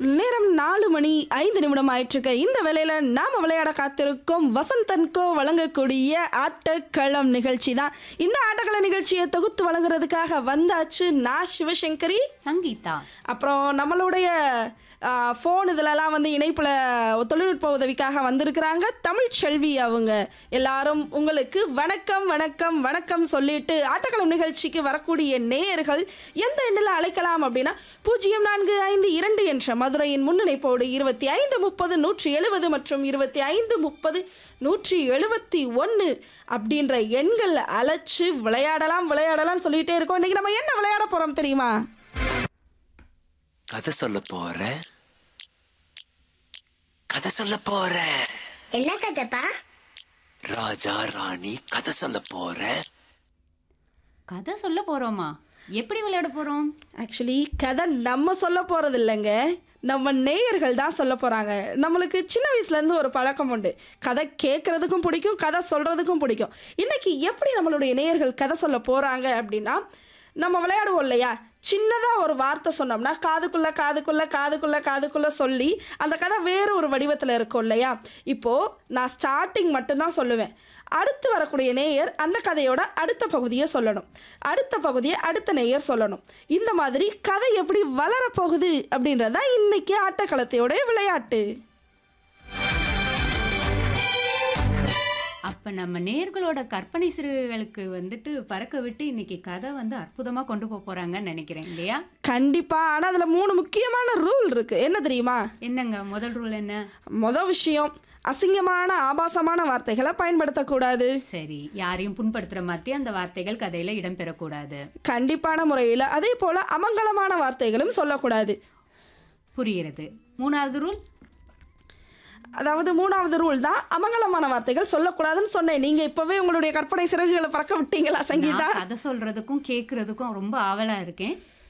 நேரம் நாலு மணி ஐந்து நிமிடம் ஆயிட்டிருக்க இந்த வேளையில நாம விளையாட காத்திருக்கும் வசந்தன்கோ வழங்கக்கூடிய ஆட்டக்களம் நிகழ்ச்சி தான் இந்த ஆட்டக்கள நிகழ்ச்சியை தொகுத்து வழங்குறதுக்காக வந்தாச்சு நான் சிவசங்கரி சங்கீதா அப்புறம் நம்மளுடைய ஃபோன் இதிலலாம் வந்து இணைப்பில் தொழில்நுட்ப உதவிக்காக வந்திருக்கிறாங்க தமிழ் செல்வி அவங்க எல்லாரும் உங்களுக்கு வணக்கம் வணக்கம் வணக்கம் சொல்லிட்டு ஆட்டக்களம் நிகழ்ச்சிக்கு வரக்கூடிய நேயர்கள் எந்த எண்ணில் அழைக்கலாம் அப்படின்னா பூஜ்ஜியம் நான்கு ஐந்து இரண்டு என்ற மதுரையின் முன்னிணைப்போடு இருபத்தி ஐந்து முப்பது நூற்றி எழுபது மற்றும் இருபத்தி ஐந்து முப்பது நூற்றி எழுபத்தி ஒன்று அப்படின்ற எண்கள் அழைச்சு விளையாடலாம் விளையாடலாம் சொல்லிட்டே இருக்கோம் இன்னைக்கு நம்ம என்ன விளையாட போகிறோம் தெரியுமா கதை சொல்ல போறேன் கதை சொல்ல போறேன் என்ன கதைப்பா ராஜா ராணி கதை சொல்ல போறேன் கதை சொல்ல போறோமா எப்படி விளையாட போறோம் ஆக்சுவலி கதை நம்ம சொல்ல போகிறது இல்லைங்க நம்ம நேயர்கள் தான் சொல்ல போகிறாங்க நம்மளுக்கு சின்ன வயசுலேருந்து ஒரு பழக்கம் உண்டு கதை கேட்குறதுக்கும் பிடிக்கும் கதை சொல்கிறதுக்கும் பிடிக்கும் இன்னைக்கு எப்படி நம்மளுடைய நேயர்கள் கதை சொல்ல போகிறாங்க அப்படின்னா நம்ம விளையாடுவோம் இல்லையா சின்னதாக ஒரு வார்த்தை சொன்னோம்னா காதுக்குள்ளே காதுக்குள்ளே காதுக்குள்ளே காதுக்குள்ளே சொல்லி அந்த கதை வேறு ஒரு வடிவத்தில் இருக்கும் இல்லையா இப்போது நான் ஸ்டார்டிங் மட்டும்தான் சொல்லுவேன் அடுத்து வரக்கூடிய நேயர் அந்த கதையோட அடுத்த பகுதியை சொல்லணும் அடுத்த பகுதியை அடுத்த நேயர் சொல்லணும் இந்த மாதிரி கதை எப்படி வளரப்போகுது அப்படின்றது தான் இன்னைக்கு ஆட்டக்களத்தையோட விளையாட்டு அப்ப நம்ம நேர்களோட கற்பனை சிறுகளுக்கு வந்துட்டு பறக்க விட்டு இன்னைக்கு கதை வந்து அற்புதமா கொண்டு போக போறாங்கன்னு நினைக்கிறேன் இல்லையா கண்டிப்பாக ஆனால் அதில் மூணு முக்கியமான ரூல் இருக்குது என்ன தெரியுமா என்னங்க முதல் ரூல் என்ன மொதல் விஷயம் அசிங்கமான ஆபாசமான வார்த்தைகளை பயன்படுத்தக்கூடாது சரி யாரையும் புண்படுத்துற மாதிரி அந்த வார்த்தைகள் கதையில இடம்பெறக்கூடாது கண்டிப்பான முறையில் அதே போல் அமங்கலமான வார்த்தைகளும் சொல்லக்கூடாது புரிகிறது மூணாவது ரூல் அதாவது மூணாவது ரூல் தான் அமங்கலமான வார்த்தைகள் சொல்லக்கூடாதுன்னு சொன்னேன் நீங்கள் இப்போவே உங்களுடைய கற்பனை சிறகுகளை பறக்க விட்டீங்களா சங்கீதா நான் கதை சொல்றதுக்கும் கேட்கறதுக்கும் ரொம்ப ஆவலா இருக்கேன்